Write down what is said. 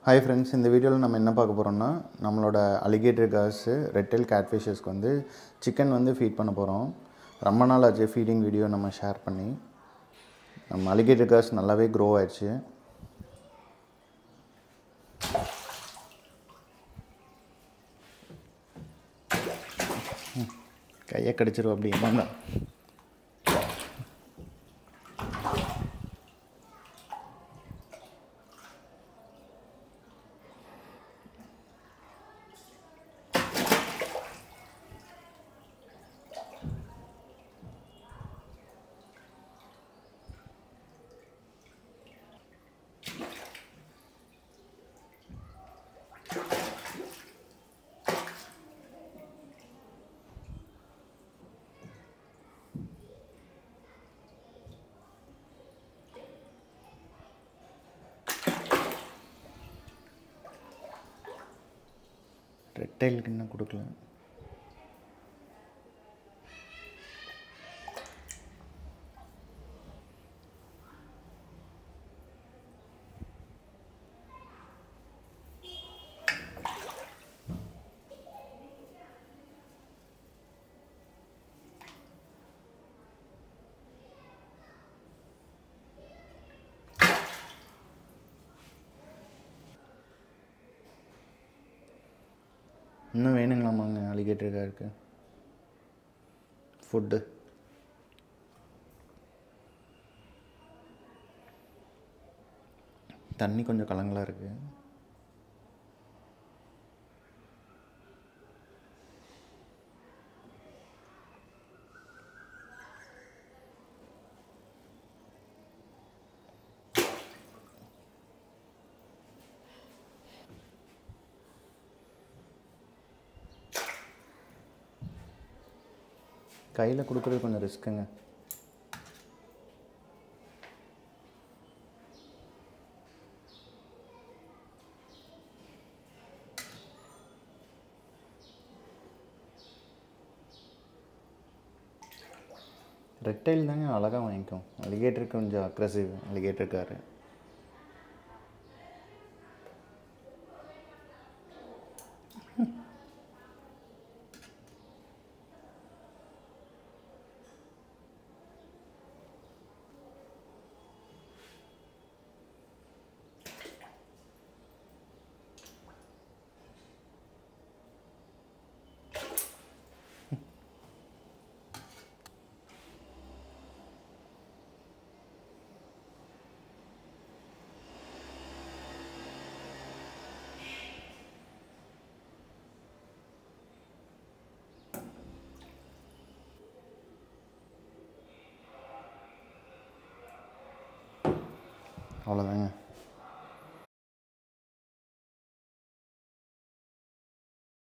hi friends இந்த வீடியோவில் நம்ம என்ன பார்க்க போகிறோம்னா நம்மளோட அலிகேட்டர் கார்ஸு ரெட்டல் கேட்ஃபிஷஸ்க்கு வந்து சிக்கன் வந்து ஃபீட் பண்ண போகிறோம் ரொம்ப நாள் ஆச்சு ஃபீடிங் வீடியோ நம்ம ஷேர் பண்ணி நம்ம அலிகேட்டர் கார்ஸ் நல்லாவே க்ரோ ஆயிடுச்சு ம், கையை கடிச்சிரும் அப்படி என்னங்க ரெட்டைலுக்கு இன்னும் கொடுக்கல இன்னும் வேணுங்களாமாங்க அலிகேட்டர் காருக்கு ஃபுட்டு தண்ணி கொஞ்சம் கலங்கலாக இருக்குது கையில் கொடுக்குறது கொஞ்சம் ரிஸ்க்குங்க ரெட்டைல் தாங்க அழகாக வாங்கிக்கும் அலிகேட்டர் கொஞ்சம் அக்ரஸிவ் அலிகேட்டர் காரு அவ்வளோதாங்க